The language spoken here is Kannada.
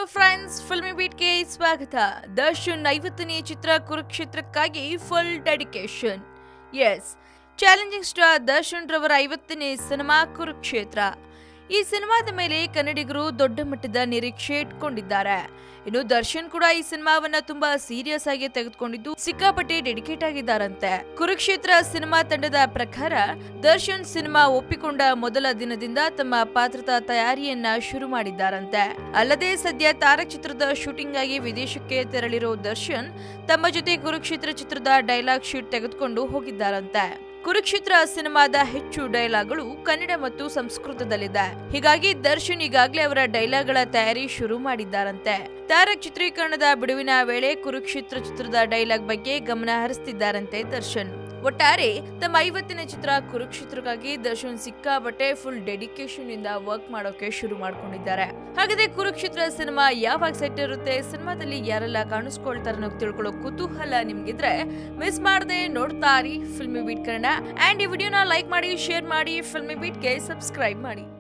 ಫ್ರೆಂಡ್ಸ್ ಫಿಲ್ಮಿ ಬೀಟ್ಗೆ ಸ್ವಾಗತ ದರ್ಶನ್ ಐವತ್ತನೇ ಚಿತ್ರ ಕುರುಕ್ಷೇತ್ರಕ್ಕಾಗಿ full dedication yes challenging star Darshan ರವರ ಐವತ್ತನೇ ಸಿನಿಮಾ ಕುರುಕ್ಷೇತ್ರ ಈ ಸಿನಿಮಾದ ಮೇಲೆ ಕನ್ನಡಿಗರು ದೊಡ್ಡ ಮಟ್ಟದ ನಿರೀಕ್ಷೆ ಇಟ್ಕೊಂಡಿದ್ದಾರೆ ಇನ್ನು ದರ್ಶನ್ ಕೂಡ ಈ ಸಿನಿಮಾವನ್ನ ತುಂಬಾ ಸೀರಿಯಸ್ ಆಗಿ ತೆಗೆದುಕೊಂಡಿದ್ದು ಸಿಕ್ಕಾಪಟ್ಟೆ ಡೆಡಿಕೇಟ್ ಆಗಿದ್ದಾರಂತೆ ಕುರುಕ್ಷೇತ್ರ ಸಿನಿಮಾ ತಂಡದ ಪ್ರಕಾರ ದರ್ಶನ್ ಸಿನಿಮಾ ಒಪ್ಪಿಕೊಂಡ ಮೊದಲ ದಿನದಿಂದ ತಮ್ಮ ಪಾತ್ರದ ತಯಾರಿಯನ್ನ ಶುರು ಮಾಡಿದ್ದಾರಂತೆ ಅಲ್ಲದೆ ಸದ್ಯ ತಾರಕ್ ಚಿತ್ರದ ಶೂಟಿಂಗ್ ಆಗಿ ವಿದೇಶಕ್ಕೆ ತೆರಳಿರೋ ದರ್ಶನ್ ತಮ್ಮ ಜೊತೆ ಕುರುಕ್ಷೇತ್ರ ಚಿತ್ರದ ಡೈಲಾಗ್ ಶೀಟ್ ತೆಗೆದುಕೊಂಡು ಹೋಗಿದ್ದಾರಂತೆ ಕುರುಕ್ಷೇತ್ರ ಸಿನಿಮಾದ ಹೆಚ್ಚು ಡೈಲಾಗ್ಗಳು ಕನ್ನಡ ಮತ್ತು ಸಂಸ್ಕೃತದಲ್ಲಿದೆ ಹೀಗಾಗಿ ದರ್ಶನ್ ಈಗಾಗಲೇ ಅವರ ಡೈಲಾಗ್ಗಳ ತಯಾರಿ ಶುರು ಮಾಡಿದ್ದಾರಂತೆ ತಾರಕ್ ಚಿತ್ರೀಕರಣದ ಬಿಡುವಿನ ವೇಳೆ ಕುರುಕ್ಷೇತ್ರ ಚಿತ್ರದ ಡೈಲಾಗ್ ಬಗ್ಗೆ ಗಮನ ಹರಿಸ್ತಿದ್ದಾರಂತೆ ದರ್ಶನ್ ಒಟ್ಟಾರೆ ತಮ್ಮ ಐವತ್ತನೇ ಚಿತ್ರ ಕುರುಕ್ಷೇತ್ರಕ್ಕಾಗಿ ದರ್ಶನ್ ಸಿಕ್ಕಾಬಟ್ಟೆ ಫುಲ್ ಡೆಡಿಕೇಶನ್ ಇಂದ ವರ್ಕ್ ಮಾಡೋಕೆ ಶುರು ಮಾಡ್ಕೊಂಡಿದ್ದಾರೆ ಹಾಗಾದ್ರೆ ಕುರುಕ್ಷೇತ್ರ ಸಿನಿಮಾ ಯಾವಾಗ ಸೆಟ್ ಇರುತ್ತೆ ಸಿನಿಮಾದಲ್ಲಿ ಯಾರೆಲ್ಲ ಕಾಣಿಸ್ಕೊಳ್ತಾರೆ ಅನ್ನೋ ತಿಳ್ಕೊಳ್ಳೋ ಕುತೂಹಲ ನಿಮ್ಗಿದ್ರೆ ಮಿಸ್ ಮಾಡದೆ ನೋಡ್ತಾ ಇರಿ ಫಿಲ್ಮಿ ಬೀಟ್ ಕನ್ನಡ ಅಂಡ್ ಈ ವಿಡಿಯೋನ ಲೈಕ್ ಮಾಡಿ ಶೇರ್ ಮಾಡಿ ಫಿಲ್ಮಿ ಬೀಟ್ಗೆ ಸಬ್ಸ್ಕ್ರೈಬ್ ಮಾಡಿ